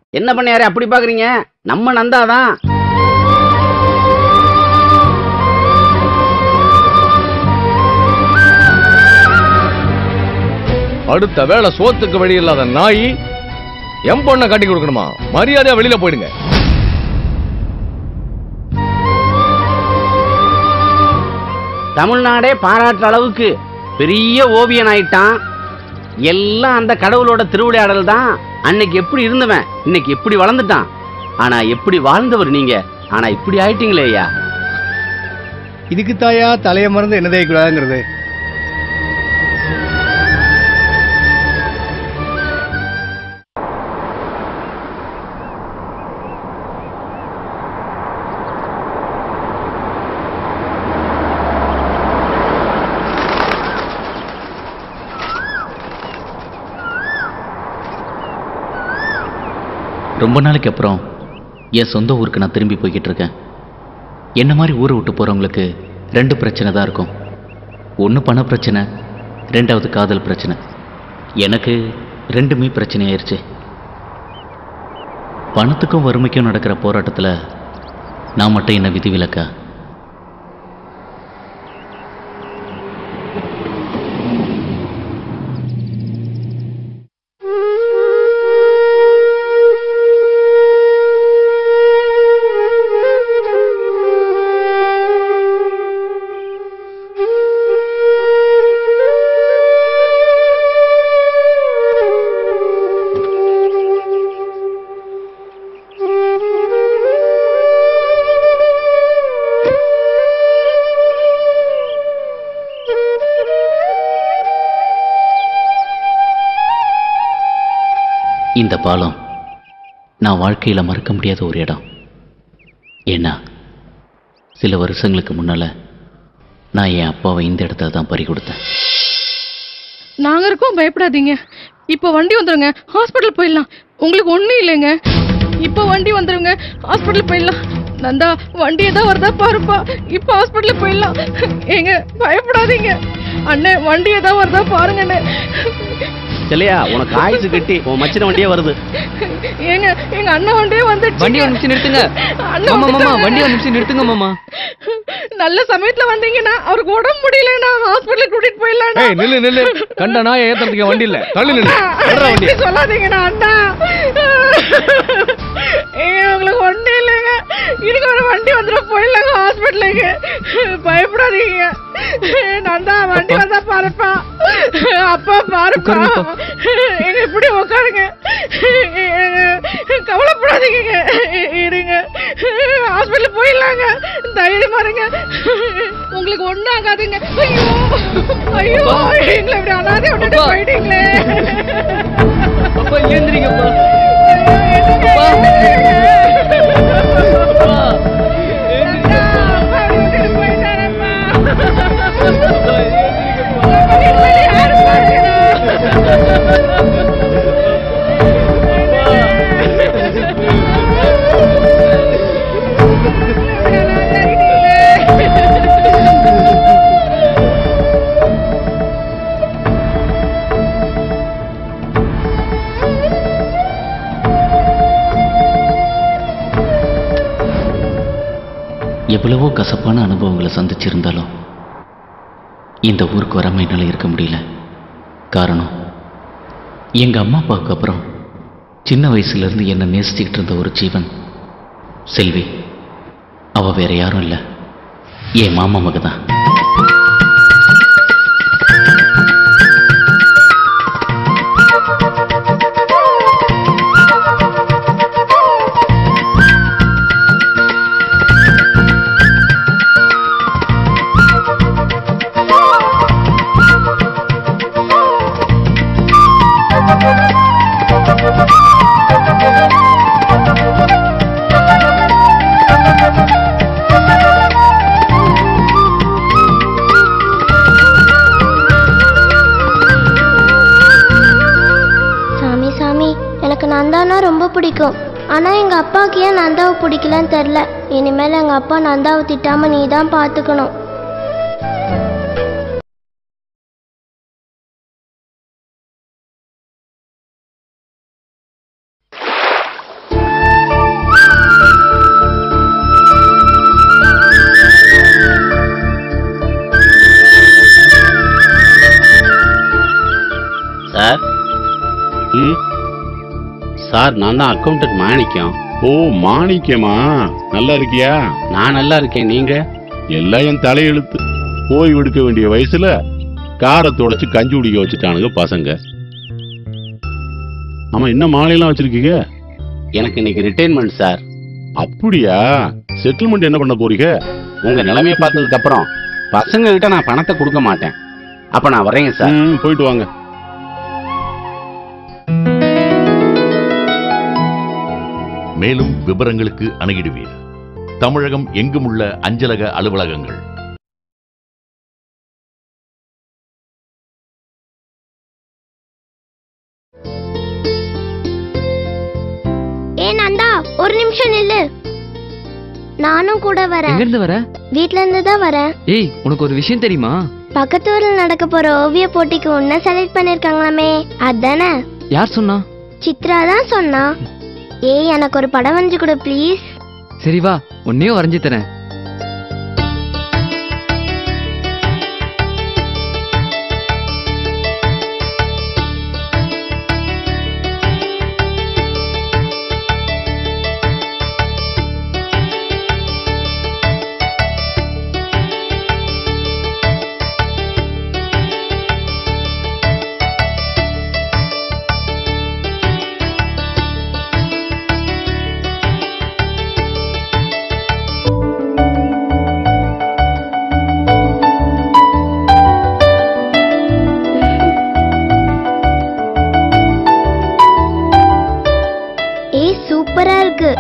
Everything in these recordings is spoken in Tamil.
என்ன பண்ணையாரே அப்படி பாக்குறீங்க நம்ம நந்தாதான் அடுத்த வேளை சோத்துக்கு வழி இல்லாத நாய் எம் பொண்ணை கட்டி கொடுக்கணுமா மரியாதையா வெளியில போயிடுங்க தமிழ்நாடே பாராட்டுற அளவுக்கு பெரிய ஓவியன் ஆயிட்டான் எல்லாம் அந்த கடவுளோட திருவிளையாடல் தான் அன்னைக்கு எப்படி இருந்தவன் இன்னைக்கு எப்படி வளர்ந்துட்டான் ஆனா எப்படி வாழ்ந்தவர் நீங்க ஆனா இப்படி ஆயிட்டீங்களே ஐயா இதுக்கு தாயா தலைய மறந்து என்ன தேய்க்கூடாதுங்கிறது ரொம்ப நாளைக்கு அப்புறம் என் சொந்த ஊருக்கு நான் திரும்பி போய்கிட்டு இருக்கேன் என்ன மாதிரி ஊரை விட்டு போகிறவங்களுக்கு ரெண்டு பிரச்சனை தான் இருக்கும் ஒன்று பண பிரச்சனை ரெண்டாவது காதல் பிரச்சனை எனக்கு ரெண்டுமே பிரச்சனை ஆயிடுச்சு பணத்துக்கும் வறுமைக்கும் நடக்கிற போராட்டத்தில் நான் மட்டும் என்ன விதிவிலக்கா இந்த பாலம் நான் வாழ்க்கையில் மறக்க முடியாத ஒரு இடம் ஏன்னா சில வருஷங்களுக்கு முன்னால் நான் என் அப்பாவை இந்த இடத்துல தான் பறி கொடுத்தேன் நாங்க இருக்கோம் பயப்படாதீங்க இப்போ வண்டி வந்துருங்க ஹாஸ்பிட்டல் போயிடலாம் உங்களுக்கு ஒண்ணும் இல்லைங்க இப்போ வண்டி வந்துருங்க ஹாஸ்பிட்டல் போயிடலாம் நந்தா வண்டி ஏதோ வருதா பாருப்பா இப்போ ஹாஸ்பிட்டல் போயிடலாம் ஏங்க பயப்படாதீங்க அண்ணே வண்டி ஏதோ வருதா பாருங்கண்ணே இல்லையா உனக்கு ஆயுசு கட்டி உன் மச்சின வண்டியே வருது ஏங்க எங்க அண்ணன் வண்டியே வந்துடுச்சு வண்டி ஒரு நிமிஷம் நிறுத்துங்க அண்ணன் மாமா மாமா வந்துட்டாங்க. வண்டி ஒரு நிமிஷம் நிறுத்துங்க மாமா நல்ல சமயத்துல வந்தீங்கன்னா அவருக்கு உடம்பு முடியலன்னா ஹாஸ்பிட்டல் கூட்டிட்டு போயிடலாம் ஏய் நில்லு நில்லு கண்ட நாயை ஏத்துறதுக்கு வண்டி இல்ல தள்ளி நில்லு தள்ளுற வண்டி இப்படி சொல்லாதீங்கண்ணா அண்ணா ஏங்க உங்களுக்கு ஒண்ணு இல்லைங்க இதுக்கு ஒரு வண்டி வந்துடும் போயிடலாங்க ஹாஸ்பிட்டலுக்கு பயப்படாதீங்க நந்தா வண்டி வந்தா பாருப்பா அப்பா பாருப்பா உட்காருங்கப்பா. எங்க இப்படி உட்காருங்க கவலைப்படாதீங்க இருங்க ஹாஸ்பிட்டல் போயிடலாங்க தைரியமா இருங்க உங்களுக்கு ஒண்ணும் ஆகாதுங்க ஐயோ ஐயோ எங்களை இப்படி அனாதை விட்டுட்டு அப்பா. போயிட்டீங்களே அப்பா ஏந்திரிங்கப்பா அப்பா அப்பா எவ்வளவோ கசப்பான அனுபவங்களை சந்திச்சிருந்தாலும் இந்த ஊருக்கு வராம என்னால் இருக்க முடியல காரணம் எங்க அம்மா அப்பாவுக்கு அப்புறம் சின்ன வயசுல இருந்து என்னை நேசிச்சுக்கிட்டு இருந்த ஒரு ஜீவன் செல்வி அவ வேற யாரும் இல்லை என் மாமா மக தான் சாமி சாமி எனக்கு நந்தானா ரொம்ப பிடிக்கும் ஆனால் எங்கள் அப்பாவுக்கு ஏன் நந்தாவை பிடிக்கலன்னு தெரில இனிமேல் எங்கள் அப்பா நந்தாவை திட்டாமல் நீ தான் பார்த்துக்கணும் ம் சார் நான் தான் அக்கௌண்டன்ட் மாணிக்கம் ஓ மாணிக்கமா நல்லா இருக்கியா நான் நல்லா இருக்கேன் நீங்க எல்லாம் என் தலையெழுத்து ஓய்வு எடுக்க வேண்டிய வயசுல காரை தொடச்சு கஞ்சி குடிக்க வச்சுட்டானுங்க பசங்க ஆமா என்ன மாலையெல்லாம் வச்சிருக்கீங்க எனக்கு இன்னைக்கு ரிட்டைர்மெண்ட் சார் அப்படியா செட்டில்மெண்ட் என்ன பண்ண போறீங்க உங்க நிலைமையை பார்த்ததுக்கு அப்புறம் பசங்க கிட்ட நான் பணத்தை கொடுக்க மாட்டேன் அப்ப நான் வரேங்க சார் ம், போயிட்டு வாங்க மேலும் விவரங்களுக்கு அணுகிடுவீர் தமிழகம் எங்கும் உள்ள அஞ்சலக அலுவலகங்கள் ஏ நந்தா ஒரு நிமிஷம் நில்லு நானும் கூட வரேன் எங்க இருந்து வர வீட்ல இருந்து தான் வரேன் ஏய் உனக்கு ஒரு விஷயம் தெரியுமா பக்கத்து ஊர்ல நடக்க போற ஓவிய போட்டிக்கு உன்ன செலக்ட் பண்ணிருக்காங்களாமே அதானே யார் சொன்னா சித்ரா தான் சொன்னா ஏய் எனக்கு ஒரு படம் வரைஞ்சு கொடு ப்ளீஸ் சரி வா உன்னையும் வரைஞ்சு தரேன் ஏய் சூப்பரா இருக்கு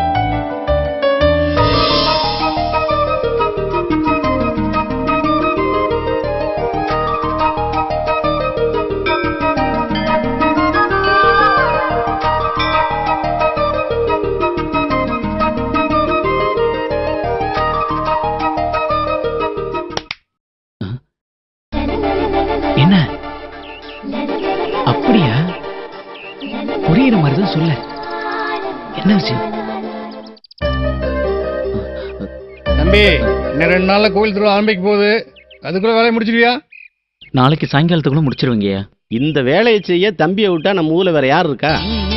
என்ன அப்படியா புரியுற மாதிரி தான் சொல்ல என்ன விஷயம் தம்பி இன்னும் ரெண்டு நாள்ல கோயில் திருவிழா ஆரம்பிக்க போகுது அதுக்குள்ள வேலையை முடிச்சிருவியா நாளைக்கு சாயங்காலத்துக்குள்ள முடிச்சிருவீங்கய்யா இந்த வேலையை செய்ய தம்பியை விட்டா நம்ம ஊர்ல வேற யார் இருக்கா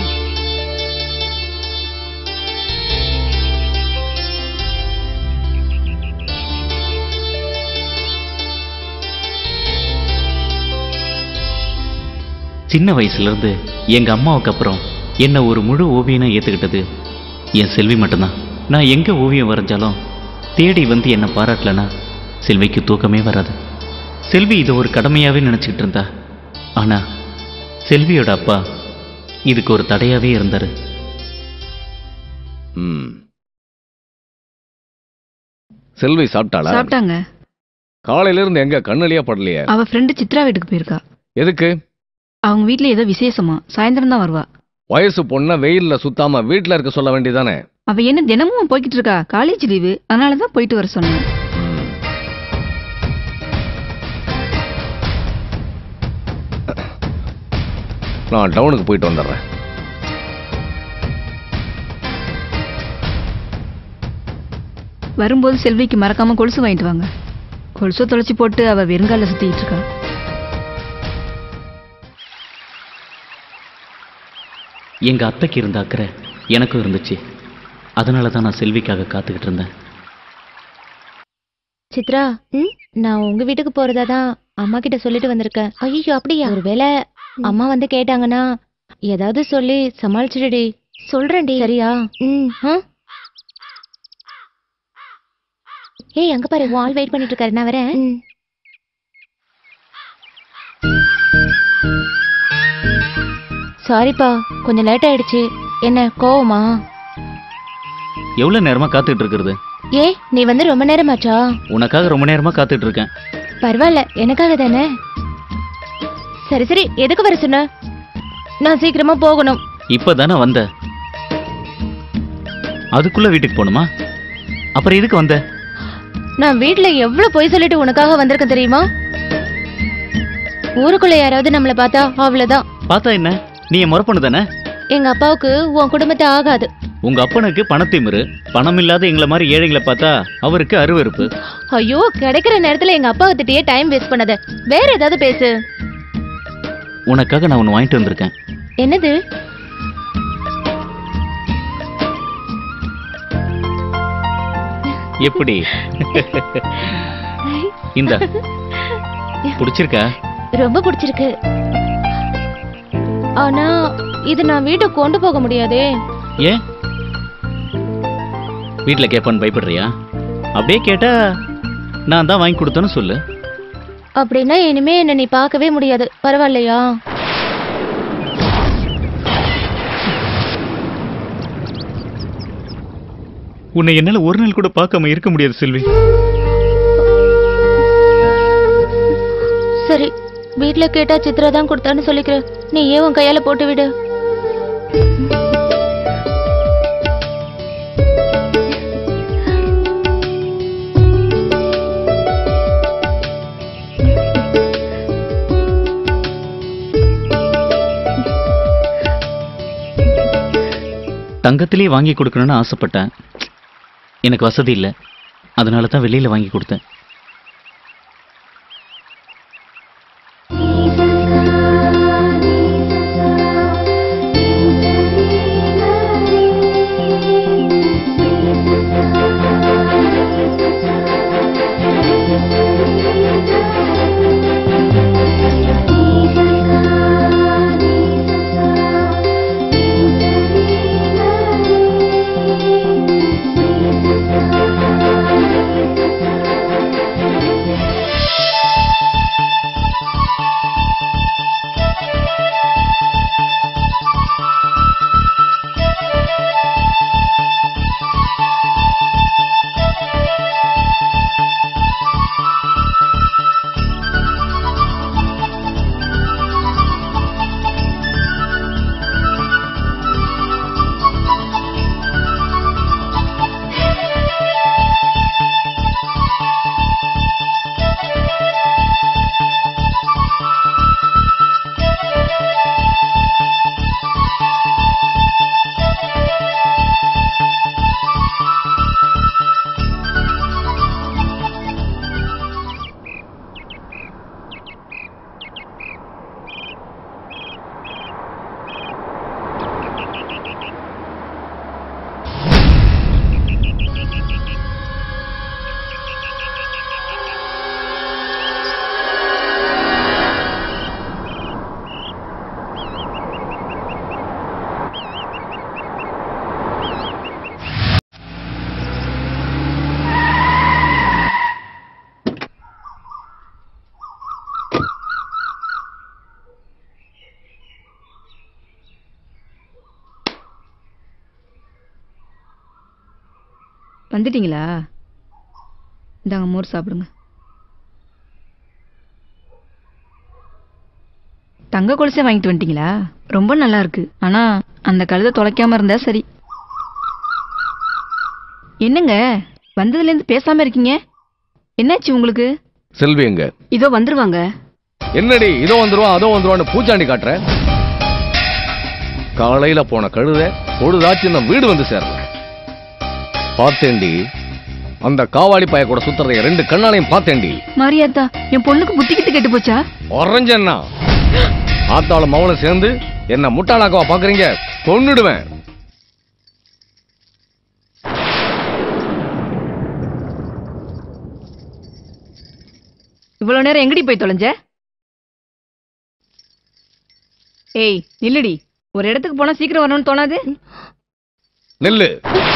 சின்ன வயசுல இருந்து எங்க அம்மாவுக்கு அப்புறம் என்ன ஒரு முழு ஓவியனா ஏத்துக்கிட்டது என் செல்வி மட்டும்தான் நான் எங்க ஓவியம் வரைஞ்சாலும் தேடி வந்து என்னை பாராட்டலனா செல்விக்கு தூக்கமே வராது செல்வி இதை ஒரு கடமையாவே நினைச்சுக்கிட்டு இருந்தா ஆனா செல்வியோட அப்பா இதுக்கு ஒரு தடையாவே இருந்தாரு ம் செல்வி சாப்பிட்டாளா சாப்பிட்டாங்க காலையில இருந்து எங்க கண்ணுலயே படலையே அவ ஃப்ரெண்டு சித்ரா வீட்டுக்கு போயிருக்கா எதுக்கு அவங்க வீட்ல ஏதோ விசேஷமா சாயந்தரம் தான் வருவா வயசு பொண்ண வெயில்ல சுத்தாம வீட்ல இருக்க சொல்ல வேண்டியதானே அவ என்ன தினமும் போய்கிட்டு இருக்கா காலேஜ் லீவு அதனால தான் போயிட்டு வர சொன்னேன் நான் டவுனுக்கு போயிட்டு வந்துடுறேன் வரும்போது செல்விக்கு மறக்காம கொலுசு வாங்கிட்டு வாங்க கொலுசு தொலைச்சி போட்டு அவ வெறுங்கால சுத்திட்டு இருக்கா எங்க அத்தைக்கு இருந்த அக்கறை எனக்கும் இருந்துச்சு அதனால தான் நான் செல்விக்காக காத்துக்கிட்டு இருந்தேன் சித்ரா நான் உங்க வீட்டுக்கு போறதா தான் அம்மா கிட்ட சொல்லிட்டு வந்திருக்கேன் ஐயோ அப்படியா ஒருவேளை அம்மா வந்து கேட்டாங்கன்னா ஏதாவது சொல்லி சமாளிச்சிடுடி சொல்றேன்டி சரியா ம் ஏய் அங்க பாரு உன் ஆள் வெயிட் பண்ணிட்டு இருக்காரு நான் வரேன் சாரிப்பா கொஞ்சம் லேட் ஆயிடுச்சு என்ன கோவமா எவ்வளவு நேரமா காத்துக்கிட்டு இருக்கிறது ஏ நீ வந்து ரொம்ப நேரமாச்சா உனக்காக ரொம்ப நேரமா காத்துட்டு இருக்கேன் பரவாயில்ல எனக்காக தானே சரி சரி எதுக்கு வர சொன்ன நான் சீக்கிரமா போகணும் இப்பதானே வந்த அதுக்குள்ள வீட்டுக்கு போகணுமா அப்புறம் எதுக்கு வந்த நான் வீட்ல எவ்வளவு பொய் சொல்லிட்டு உனக்காக வந்திருக்கேன் தெரியுமா ஊருக்குள்ள யாராவது நம்மள பார்த்தா அவ்வளவுதான் பார்த்தா என்ன நீ என் முறப்பண்ணு தானே எங்க அப்பாவுக்கு உன் குடும்பத்தை ஆகாது உங்க அப்பனுக்கு பணத்திமிரு பணம் இல்லாத எங்களை மாதிரி ஏழைங்களை பார்த்தா அவருக்கு அருவருப்பு ஐயோ கிடைக்கிற நேரத்துல எங்க அப்பாவை திட்டியே டைம் வேஸ்ட் பண்ணாத வேற ஏதாவது பேசு உனக்காக நான் ஒன்று வாங்கிட்டு வந்திருக்கேன் என்னது எப்படி இந்த பிடிச்சிருக்கா ரொம்ப பிடிச்சிருக்கு ஆனா இது நான் வீட்டுக்கு கொண்டு போக முடியாதே ஏன் வீட்டில் கேட்பான்னு பயப்படுறியா அப்படியே கேட்டா நான் தான் வாங்கி கொடுத்தேன்னு சொல்லு அப்படின்னா இனிமே என்ன நீ பார்க்கவே முடியாது பரவாயில்லையா உன்னை என்னால ஒரு நாள் கூட பார்க்காம இருக்க முடியாது செல்வி சரி வீட்ல கேட்டா சித்ரா தான் கொடுத்தான்னு சொல்லிக்கிற நீ ஏன் உன் கையால போட்டு விடு தங்கத்திலேயே வாங்கி கொடுக்கணும்னு ஆசைப்பட்டேன் எனக்கு வசதி இல்லை அதனால தான் வெளியில வாங்கி கொடுத்தேன் வந்துட்டீங்களா இந்தாங்க மோர் சாப்பிடுங்க தங்க கொலுசே வாங்கிட்டு வந்துட்டீங்களா ரொம்ப நல்லா இருக்கு ஆனா அந்த கழுதை தொலைக்காம இருந்தா சரி என்னங்க வந்ததுல இருந்து பேசாம இருக்கீங்க என்னாச்சு உங்களுக்கு செல்வி எங்க இதோ வந்துருவாங்க என்னடி இதோ வந்துருவான் அதோ வந்துருவான்னு பூச்சாண்டி காட்டுற காலையில போன கழுத பொழுதாச்சு நம்ம வீடு வந்து சேரல பார்த்தேன்டி அந்த காவாளி பைய கூட சுத்துறதை ரெண்டு கண்ணாலையும் பார்த்தேன்டி மாரியாத்தா என் பொண்ணுக்கு புத்திக்கிட்டு கெட்டு போச்சா உறைஞ்சண்ணா ஆத்தாளும் மவனும் சேர்ந்து என்ன முட்டாளாக்கவா பாக்குறீங்க கொன்னுடுவேன் இவ்வளவு நேரம் எங்கடி போய் தொலைஞ்ச ஏய் நில்லுடி ஒரு இடத்துக்கு போனா சீக்கிரம் வரணும்னு தோணாது நெல்லு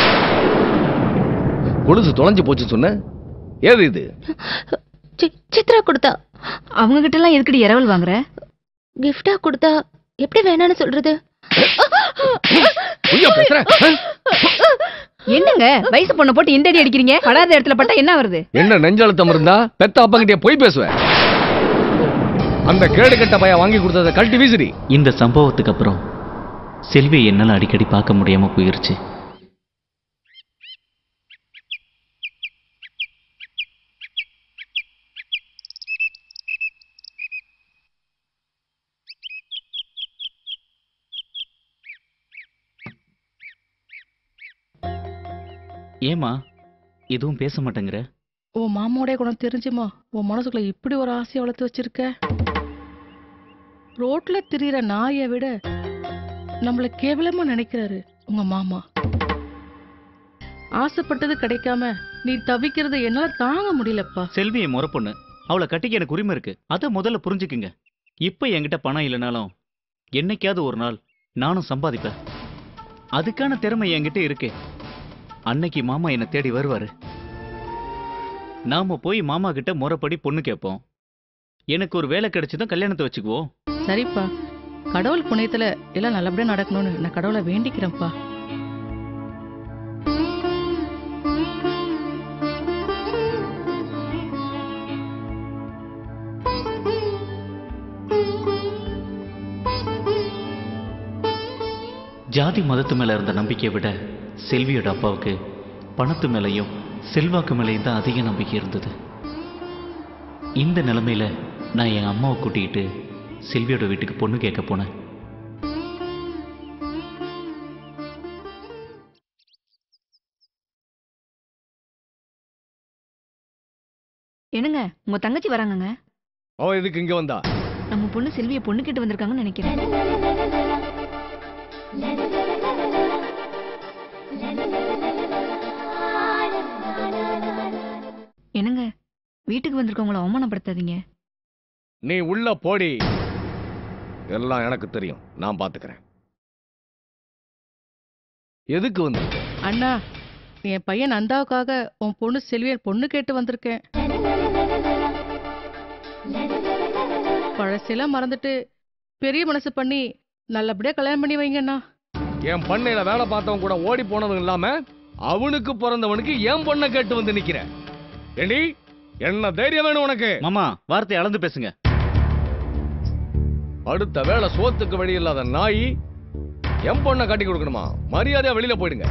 கொலுசு தொலைஞ்சு போச்சு சொன்ன ஏது இது சி- சித்ரா கொடுத்தா அவங்க கிட்ட எல்லாம் எதுக்கடி இரவல் வாங்குற கிஃப்டா கொடுத்தா எப்படி வேணாம்னு சொல்றது பொய்யா பேசுற ஆ? என்னங்க வயசு பொண்ணை போட்டு இந்த அடி அடிக்கிறீங்க படாத இடத்துல பட்டா என்ன வருது என்ன நெஞ்சழுத்தம் இருந்தா பெத்த அப்பங்கிட்டே போய் பேசுவேன் அந்த கேடு கட்ட பைய வாங்கி கொடுத்ததை கழட்டி வீசுடி இந்த சம்பவத்துக்கு அப்புறம் செல்வியை என்னால் அடிக்கடி பார்க்க முடியாம போயிருச்சு ஏமா எதுவும் பேச மாட்டேங்கிற உன் மாமாவோடைய குணம் தெரிஞ்சுமா உன் மனசுக்குள்ள இப்படி ஒரு ஆசையை வளர்த்து வச்சிருக்க ரோட்ல திரியிற நாயை விட நம்மள கேவலமா நினைக்கிறாரு உங்க மாமா ஆசைப்பட்டது கிடைக்காம நீ தவிக்கிறத என்னால தாங்க முடியலப்பா செல்வி என் முறை பொண்ணு அவளை கட்டிக்க எனக்கு உரிமை இருக்கு அதை முதல்ல புரிஞ்சுக்குங்க இப்ப என்கிட்ட பணம் இல்லைனாலும் என்னைக்காவது ஒரு நாள் நானும் சம்பாதிப்பேன் அதுக்கான திறமை என்கிட்ட இருக்கு அன்னைக்கு மாமா என்னை தேடி வருவாரு நாம போய் மாமா கிட்ட முறைப்படி பொண்ணு கேட்போம் எனக்கு ஒரு வேலை கிடைச்சதும் கல்யாணத்தை வச்சுக்குவோம் சரிப்பா கடவுள் புண்ணியத்துல எல்லாம் நல்லபடியா நடக்கணும்னு நான் கடவுளை வேண்டிக்கிறேன்ப்பா ஜாதி மதத்து மேல இருந்த நம்பிக்கையை விட செல்வியோட அப்பாவுக்கு பணத்து மேலையும் செல்வாக்கு மேலையும் தான் அதிக நம்பிக்கை இருந்தது இந்த நிலைமையில நான் என் அம்மாவை கூட்டிக்கிட்டு செல்வியோட வீட்டுக்கு பொண்ணு கேட்க போனேன் என்னங்க உங்க தங்கச்சி வராங்கங்க அவ எதுக்கு இங்க வந்தா நம்ம பொண்ணு செல்வியை பொண்ணு கேட்டு வந்திருக்காங்கன்னு நினைக்கிறேன் என்னங்க வீட்டுக்கு வந்திருக்கவங்கள அவமானப்படுத்தாதீங்க நீ உள்ள போடி எல்லாம் எனக்கு தெரியும் நான் பாத்துக்கிறேன் எதுக்கு வந்து அண்ணா என் பையன் நந்தாவுக்காக உன் பொண்ணு செல்வியை பொண்ணு கேட்டு வந்திருக்கேன் பழசெல்லாம் மறந்துட்டு பெரிய மனசு பண்ணி நல்லபடியா கல்யாணம் பண்ணி வைங்கண்ணா என் பண்ணையில வேலை பார்த்தவன் கூட ஓடி போனதும் இல்லாம அவனுக்கு பிறந்தவனுக்கு என் பொண்ணை கேட்டு வந்து நிக்கிற ஏண்டி என்ன தைரியம் வேணும் உனக்கு மாமா வார்த்தை அளந்து பேசுங்க அடுத்த வேளை சோத்துக்கு வழி இல்லாத நாய் என் பொண்ணை கட்டி கொடுக்கணுமா மரியாதையா வெளியில போயிடுங்க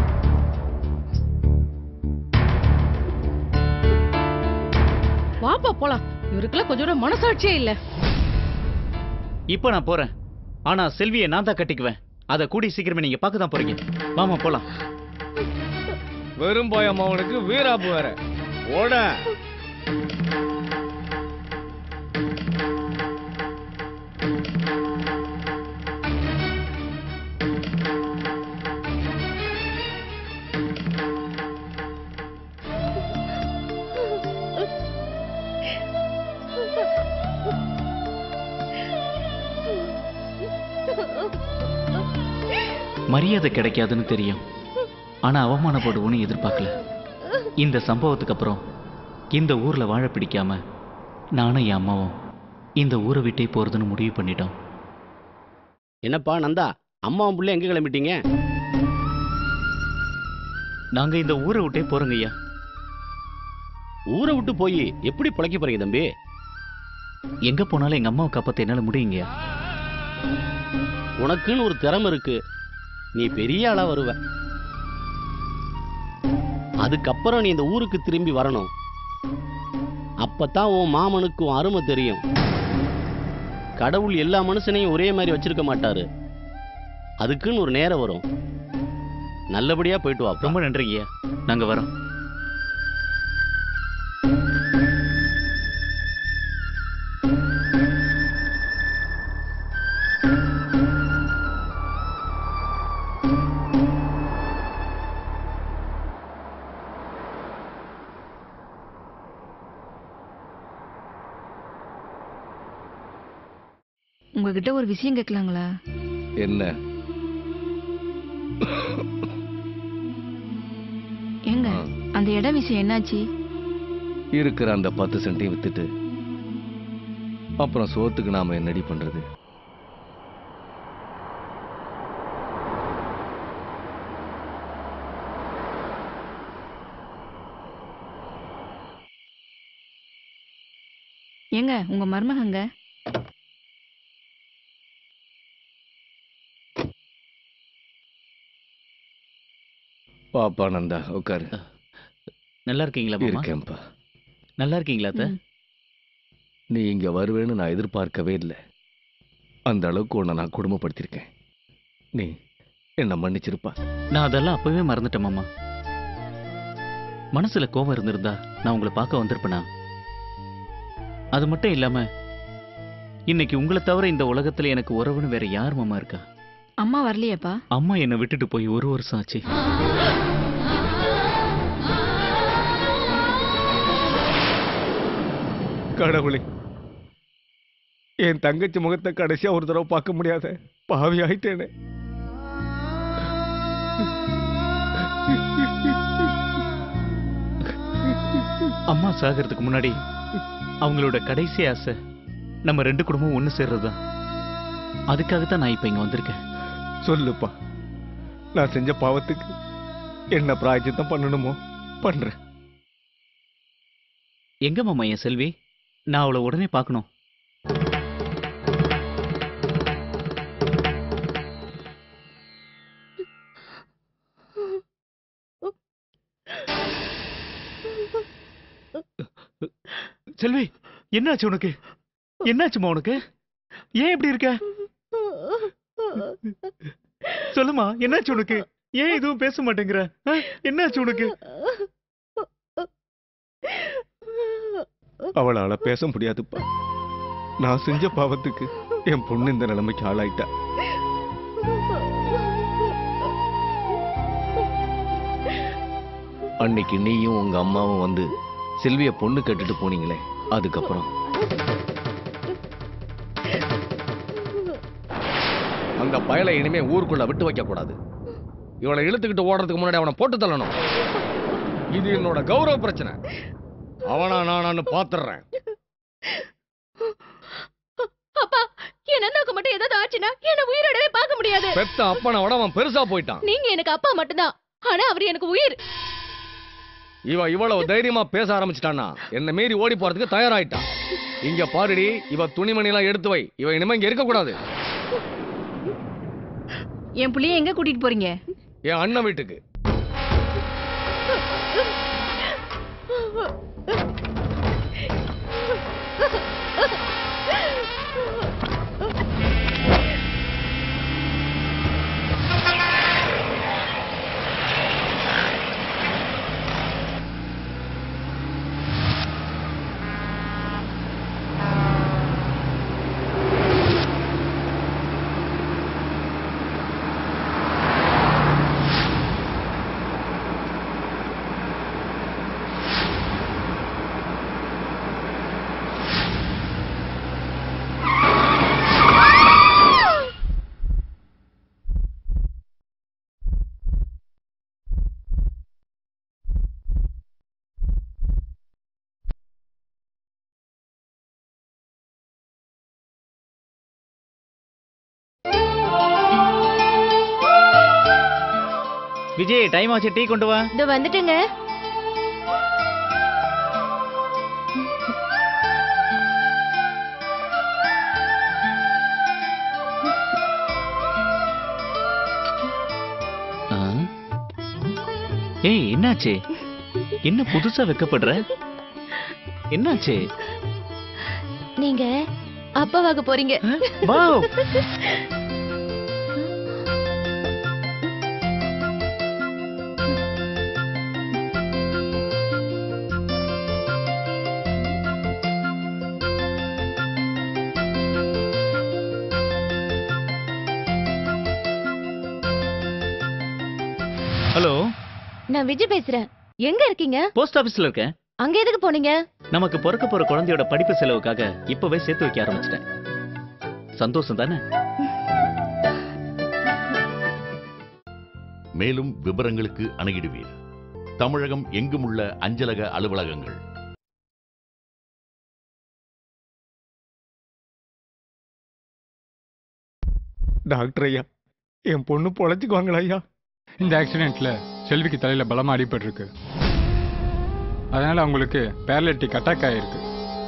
வாப்பா போலாம் இவருக்கெல்லாம் கொஞ்சம் கூட மனசாட்சியே இல்ல இப்போ நான் போறேன் ஆனா செல்வியை நான் தான் கட்டிக்குவேன் அதை கூடி சீக்கிரமே நீங்க பார்க்க தான் போறீங்க வாமா போலாம் வெறும் போயம் அவனுக்கு வீராப்பு வேற ஓட மரியாதை கிடைக்காதுன்னு தெரியும் ஆனா அவமானப்படுவோன்னு எதிர்பார்க்கல இந்த சம்பவத்துக்கு அப்புறம் இந்த ஊர்ல வாழ பிடிக்காம நானும் என் அம்மாவும் இந்த ஊரை விட்டே போறதுன்னு முடிவு பண்ணிட்டோம் என்னப்பா நந்தா அம்மாவும் புள்ள எங்க கிளம்பிட்டீங்க நாங்க இந்த ஊரை விட்டே போறோங்க ஐயா ஊரை விட்டு போய் எப்படி பிழைக்க போறீங்க தம்பி எங்க போனாலும் எங்க அம்மாவை காப்பாத்த என்னால முடியுங்கய்யா உனக்குன்னு ஒரு திறமை இருக்கு நீ பெரிய ஆளா வருவ அதுக்கப்புறம் நீ இந்த ஊருக்கு திரும்பி வரணும் அப்பதான் உன் மாமனுக்கு உன் அருமை தெரியும் கடவுள் எல்லா மனுஷனையும் ஒரே மாதிரி வச்சிருக்க மாட்டாரு அதுக்குன்னு ஒரு நேரம் வரும் நல்லபடியா போயிட்டு வா ரொம்ப நன்றிங்கய்யா நாங்க வரோம் உங்ககிட்ட ஒரு விஷயம் கேட்கலாங்களா என்ன ஏங்க அந்த இடம் விஷயம் என்னாச்சு இருக்கிற அந்த பத்து சென்ட்டையும் வித்துட்டு அப்புறம் சோத்துக்கு நாம என்னடி பண்றது ஏங்க உங்க மருமகங்க பாப்பா நந்தா உட்காரு நல்லா இருக்கீங்களா மாமா இருக்கேன்ப்பா நல்லா இருக்கீங்களா அத்தை நீ இங்க வருவேன்னு நான் எதிர்பார்க்கவே இல்லை அந்த அளவுக்கு உன்னை நான் குடும்பப்படுத்தியிருக்கேன் நீ என்ன மன்னிச்சிருப்பா நான் அதெல்லாம் அப்பவே மறந்துட்டேன் மாமா மனசுல கோபம் இருந்திருந்தா நான் உங்களை பார்க்க வந்திருப்பேனா அது மட்டும் இல்லாம இன்னைக்கு உங்களை தவிர இந்த உலகத்துல எனக்கு உறவுன்னு வேற யார் மாமா இருக்கா அம்மா வரலையாப்பா அம்மா என்னை விட்டுட்டு போய் ஒரு வருஷம் ஆச்சு கடவுளே என் தங்கச்சி முகத்தை கடைசியா ஒரு தடவை பார்க்க முடியாத பாவி ஆயிட்டேனே அம்மா சாகிறதுக்கு முன்னாடி அவங்களோட கடைசி ஆசை நம்ம ரெண்டு குடும்பம் ஒன்று சேர்றதுதான் அதுக்காக தான் நான் இப்போ இங்கே வந்திருக்கேன் சொல்லுப்பா நான் செஞ்ச பாவத்துக்கு என்ன பிராய்ச்சித்தம் பண்ணணுமோ பண்றேன் எங்க மாமா என் செல்வி நான் அவளை உடனே பார்க்கணும் செல்வி என்னாச்சு உனக்கு என்னாச்சுமா உனக்கு ஏன் இப்படி இருக்க சொல்லுமா என்னாச்சு உனக்கு ஏன் எதுவும் பேச மாட்டேங்கிற ஆ? என்னாச்சு உனக்கு அவளால பேச முடியாதுப்பா நான் செஞ்ச பாவத்துக்கு என் பொண்ணு இந்த நிலைமைக்கு ஆளாயிட்டா அன்னைக்கு நீயும் உங்க அம்மாவும் வந்து செல்விய பொண்ணு கட்டுட்டு போனீங்களே அதுக்கப்புறம் அந்த பயலை இனிமே ஊருக்குள்ள விட்டு வைக்க கூடாது இவனை இழுத்துக்கிட்டு ஓடுறதுக்கு முன்னாடி அவனை போட்டு தள்ளணும் இது என்னோட கௌரவ பிரச்சனை அவனா நானான்னு பாத்துறேன் அப்பா என் அண்ணாக்கு மட்டும் ஏதாவது ஆச்சுன்னா என்ன உயிரோடவே பார்க்க முடியாது பெத்த அப்பனை விட அவன் பெருசா போயிட்டான் நீங்க எனக்கு அப்பா மட்டும்தான் ஆனா அவர் எனக்கு உயிர் இவ இவ்வளவு தைரியமா பேச ஆரம்பிச்சிட்டான்னா என்ன மீறி ஓடி போறதுக்கு தயாராயிட்டான் இங்க பாருடி இவ துணிமணி எல்லாம் எடுத்து வை இவ இனிமே இங்க இருக்க கூடாது என் புள்ளைய எங்க கூட்டிட்டு போறீங்க என் அண்ணன் வீட்டுக்கு விஜய் டைம் ஆச்சு டீ கொண்டு வா இதோ வந்துட்டுங்க ஆ? ஏய் என்னாச்சு என்ன புதுசா வெக்கப்படுற என்னாச்சு நீங்க அப்பாவாக போறீங்க வாவ் ஹலோ நான் விஜய் பேசுறேன் எங்க இருக்கீங்க போஸ்ட் ஆபீஸ்ல இருக்கேன் அங்க எதுக்கு போனீங்க நமக்கு பிறக்க போற குழந்தையோட படிப்பு செலவுக்காக இப்பவே சேர்த்து வைக்க ஆரம்பிச்சிட்டேன் சந்தோஷம் தானே மேலும் விவரங்களுக்கு அணுகிடுவீர் தமிழகம் எங்கும் உள்ள அஞ்சலக அலுவலகங்கள் டாக்டர் ஐயா என் பொண்ணு பொழைச்சிக்குவாங்களா ஐயா இந்த ஆக்சிடென்ட்ல செல்விக்கு தலையில பலமா அடிபட்டிருக்கு அதனால அவங்களுக்கு பேரலிட்டிக் அட்டாக் ஆயிருக்கு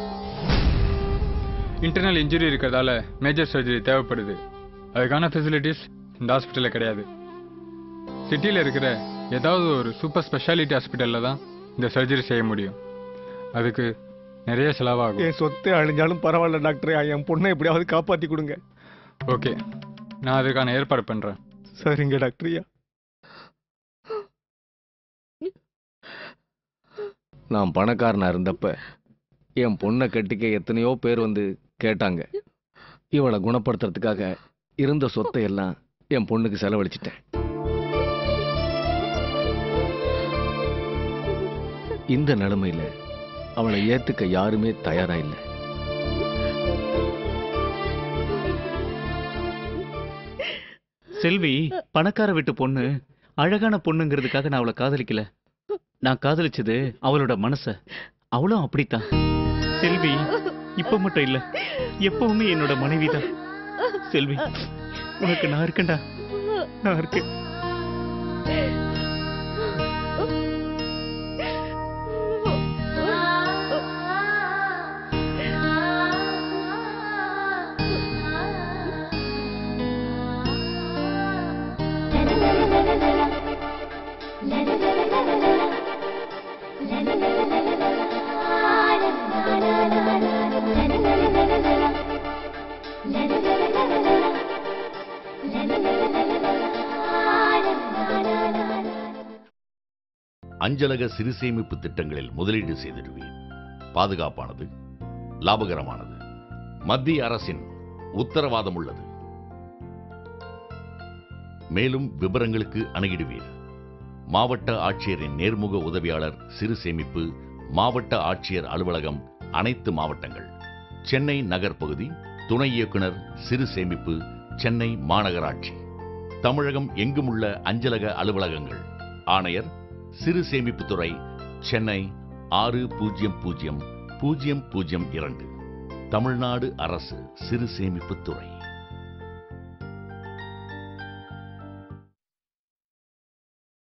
இன்டர்னல் இன்ஜுரி இருக்கிறதால மேஜர் சர்ஜரி தேவைப்படுது அதுக்கான ஃபெசிலிட்டிஸ் இந்த ஹாஸ்பிட்டலில் கிடையாது சிட்டியில் இருக்கிற ஏதாவது ஒரு சூப்பர் ஸ்பெஷாலிட்டி ஹாஸ்பிட்டலில் தான் இந்த சர்ஜரி செய்ய முடியும் அதுக்கு நிறைய செலவாகும் என் சொத்தை அழிஞ்சாலும் பரவாயில்ல டாக்டர் ஐயா என் பொண்ணை எப்படியாவது காப்பாத்தி கொடுங்க ஓகே நான் அதுக்கான ஏற்பாடு பண்ணுறேன் சரிங்க டாக்டர் ஐயா நான் பணக்காரனா இருந்தப்ப என் பொண்ணை கட்டிக்க எத்தனையோ பேர் வந்து கேட்டாங்க இவளை குணப்படுத்துறதுக்காக இருந்த சொத்தை எல்லாம் என் பொண்ணுக்கு செலவழிச்சிட்டேன் இந்த நிலைமையில அவளை ஏத்துக்க யாருமே தயாரா இல்லை செல்வி பணக்கார வீட்டு பொண்ணு அழகான பொண்ணுங்கிறதுக்காக நான் அவளை காதலிக்கல நான் காதலிச்சது அவளோட மனச அவளும் அப்படித்தான் செல்வி இப்ப மட்டும் இல்ல எப்பவுமே என்னோட மனைவிதான் செல்வி உனக்கு நான் இருக்கேன்டா நான் இருக்கேன் அஞ்சலக சிறு சேமிப்பு திட்டங்களில் முதலீடு செய்திடுவேன் பாதுகாப்பானது லாபகரமானது மத்திய அரசின் உத்தரவாதம் உள்ளது மேலும் விவரங்களுக்கு அணுகிடுவீர் மாவட்ட ஆட்சியரின் நேர்முக உதவியாளர் சிறு சேமிப்பு மாவட்ட ஆட்சியர் அலுவலகம் அனைத்து மாவட்டங்கள் சென்னை நகர் பகுதி துணை இயக்குனர் சிறு சேமிப்பு சென்னை மாநகராட்சி தமிழகம் எங்குமுள்ள அஞ்சலக அலுவலகங்கள் ஆணையர் சிறு சேமிப்புத்துறை சென்னை ஆறு பூஜ்ஜியம் பூஜ்ஜியம் பூஜ்ஜியம் பூஜ்ஜியம் இரண்டு தமிழ்நாடு அரசு சிறு சேமிப்புத்துறை